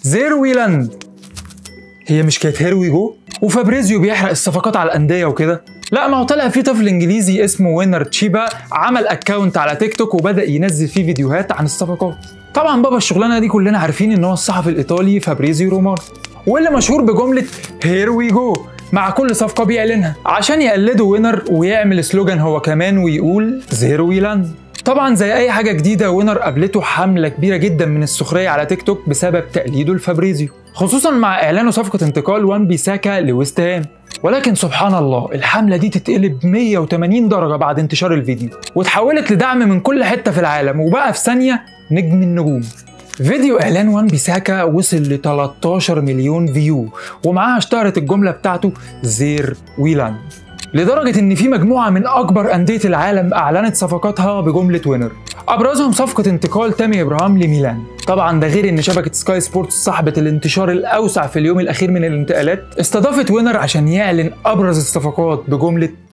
زير ويلاند هي مش كانت هير وي جو وفابريزيو بيحرق الصفقات على الانديه وكده لا ما هو طلع في طفل انجليزي اسمه وينر تشيبا عمل اكونت على تيك توك وبدا ينزل فيه فيديوهات عن الصفقات طبعا بابا الشغلانه دي كلنا عارفين ان هو الصحفي الايطالي فابريزيو رومانو واللي مشهور بجمله هير وي جو مع كل صفقه بيعلنها عشان يقلدوا وينر ويعمل سلوجان هو كمان ويقول زير ويلاند طبعا زي اي حاجه جديده وينر قابلته حمله كبيره جدا من السخريه على تيك توك بسبب تقليده لفابريزيو خصوصا مع اعلانه صفقه انتقال وان بيساكا لويست هام ولكن سبحان الله الحملة دي تتقلب 180 درجة بعد انتشار الفيديو وتحولت لدعم من كل حتة في العالم وبقى في ثانية نجم النجوم فيديو اعلان وان بيساكا وصل ل 13 مليون فيو ومعاها اشتهرت الجملة بتاعته زير ويلاند لدرجة إن في مجموعة من أكبر أندية العالم أعلنت صفقاتها بجملة وينر أبرزهم صفقة انتقال تامي إبراهام لميلان طبعا ده غير إن شبكة سكاي سبورتس صاحبة الانتشار الأوسع في اليوم الأخير من الانتقالات استضافت وينر عشان يعلن أبرز الصفقات بجملة